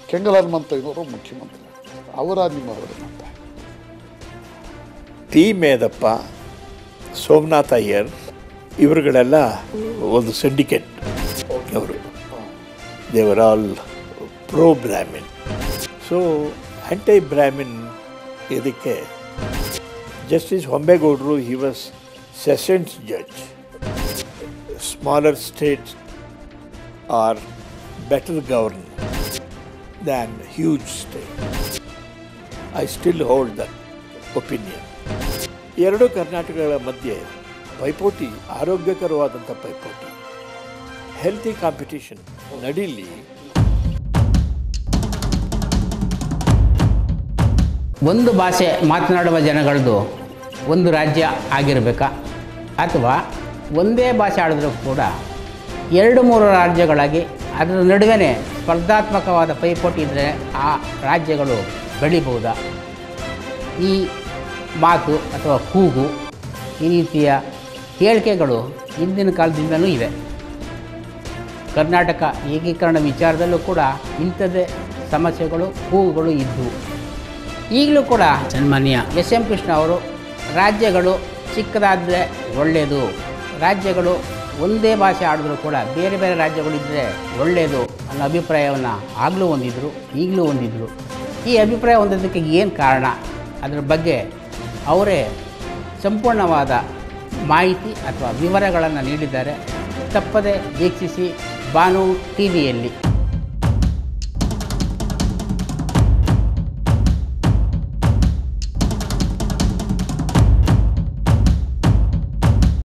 ಕೆಂಗಲ್ ಹನುಮಂತಯ್ಯನವರು ಮುಖ್ಯಮಂತ್ರಿ ಅವರ ನಿಮ್ಮವರೇನಂತ ಟಿ ಮೇದಪ್ಪ ಸೋಮನಾಥ್ ಅಯ್ಯರ್ ಇವರುಗಳೆಲ್ಲ ಒಂದು ಸಿಂಡಿಕೇಟ್ ಅವರು they were all pro Brahmin so anti Brahmin ಇದಕ್ಕೆ ಜಸ್ಟಿಸ್ ಹೊಂಬೇಗೌಡರು he was sessions judge smaller states are better govern than huge state I still hold that opinion ಎರಡು ಕರ್ನಾಟಕಗಳ ಮಧ್ಯೆ ಪೈಪೋಟಿ ಆರೋಗ್ಯಕರವಾದಂಥ ಪೈಪೋಟಿ ಹೆಲ್ತಿ ಕಾಂಪಿಟಿಷನ್ ನಡೀಲಿ ಒಂದು ಭಾಷೆ ಮಾತನಾಡುವ ಜನಗಳದ್ದು ಒಂದು ರಾಜ್ಯ ಆಗಿರಬೇಕಾ ಅಥವಾ ಒಂದೇ ಭಾಷೆ ಆಡಿದ್ರೂ ಕೂಡ ಎರಡು ಮೂರು ರಾಜ್ಯಗಳಾಗಿ ಅದರ ನಡುವೆ ಸ್ಪರ್ಧಾತ್ಮಕವಾದ ಪೈಪೋಟಿ ಇದ್ದರೆ ಆ ರಾಜ್ಯಗಳು ಬೆಳಿಬಹುದಾ ಈ ಮಾತು ಅಥವಾ ಕೂಗು ಈ ರೀತಿಯ ಹೇಳಿಕೆಗಳು ಹಿಂದಿನ ಕಾಲದಿಂದಲೂ ಇದೆ ಕರ್ನಾಟಕ ಏಕೀಕರಣ ವಿಚಾರದಲ್ಲೂ ಕೂಡ ಇಂಥದ್ದೇ ಸಮಸ್ಯೆಗಳು ಕೂಗುಗಳು ಇದ್ದವು ಈಗಲೂ ಕೂಡ ಸನ್ಮಾನ್ಯ ಎಸ್ ಎಂ ಕೃಷ್ಣ ಅವರು ರಾಜ್ಯಗಳು ಚಿಕ್ಕದಾದರೆ ಒಳ್ಳೆಯದು ರಾಜ್ಯಗಳು ಒಂದೇ ಭಾಷೆ ಆಡಿದ್ರೂ ಕೂಡ ಬೇರೆ ಬೇರೆ ರಾಜ್ಯಗಳಿದ್ದರೆ ಒಳ್ಳೆಯದು ಅನ್ನೋ ಅಭಿಪ್ರಾಯವನ್ನು ಆಗಲೂ ಹೊಂದಿದ್ರು ಈಗಲೂ ಹೊಂದಿದ್ರು ಈ ಅಭಿಪ್ರಾಯ ಹೊಂದೋದಕ್ಕೆ ಏನು ಕಾರಣ ಅದರ ಬಗ್ಗೆ ಅವರೇ ಸಂಪೂರ್ಣವಾದ ಮಾಹಿತಿ ಅಥವಾ ವಿವರಗಳನ್ನು ನೀಡಿದ್ದಾರೆ ತಪ್ಪದೆ ವೀಕ್ಷಿಸಿ ಬಾನು ಟಿ ವಿಯಲ್ಲಿ